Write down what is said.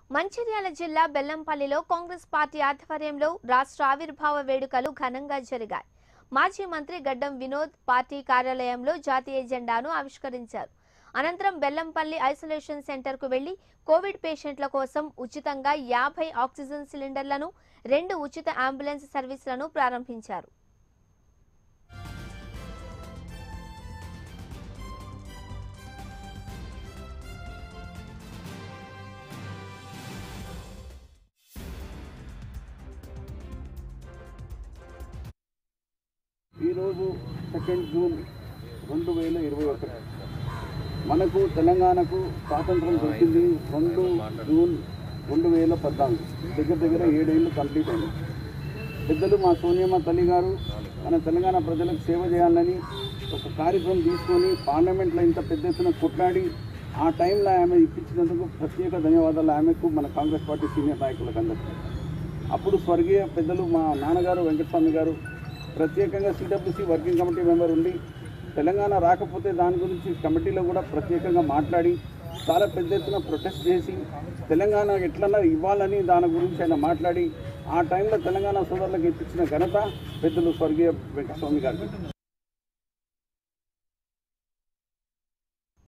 మంచిర్యాల జిల్లా బెల్లంపల్లిలో కాంగ్రెస్ పార్టీ ఆధ్వర్యంలో రాష్ట్ర ఆవిర్భావ వేడుకలు ఘనంగా జరిగాయి మాజీ మంత్రి గడ్డం వినోద్ పార్టీ కార్యాలయంలో జాతీయ జెండాను ఆవిష్కరించారు అనంతరం బెల్లంపల్లి ఐసోలేషన్ సెంటర్కు వెళ్లి కోవిడ్ పేషెంట్ల కోసం ఉచితంగా యాభై ఆక్సిజన్ సిలిండర్లను రెండు ఉచిత అంబులెన్స్ సర్వీసులను ప్రారంభించారు ఈరోజు సెకండ్ జూన్ రెండు వేల ఇరవై ఒకటి మనకు తెలంగాణకు స్వాతంత్రం దొరికింది రెండు జూన్ రెండు వేల పద్నాలుగు దగ్గర దగ్గర ఏడేళ్ళు కంప్లీట్ అయింది పెద్దలు మా సోనియమ్మ తల్లి గారు మన తెలంగాణ ప్రజలకు సేవ చేయాలని ఒక కార్యక్రమం తీసుకొని పార్లమెంట్లో ఇంత పెద్ద ఎత్తున కొట్లాడి ఆ టైంలో ఆమె ఇప్పించినందుకు ప్రత్యేక ధన్యవాదాలు ఆమెకు మన కాంగ్రెస్ పార్టీ సీనియర్ నాయకులకు అందరికీ అప్పుడు స్వర్గీయ పెద్దలు మా నాన్నగారు వెంకటస్వామి గారు ప్రత్యేకంగా సిడబ్ల్యూసి వర్కింగ్ కమిటీ మెంబర్ ఉండి తెలంగాణ రాకపోతే దాని గురించి కమిటీలో కూడా ప్రత్యేకంగా మాట్లాడి చాలా పెద్ద ఎత్తున ప్రొటెస్ట్ చేసి తెలంగాణ ఎట్లన్నా ఇవ్వాలని దాని గురించి ఆయన మాట్లాడి ఆ టైంలో తెలంగాణ సోదరులకు ఇప్పించిన ఘనత పెద్దలు స్వర్గీయ వెంకటస్వామి గారు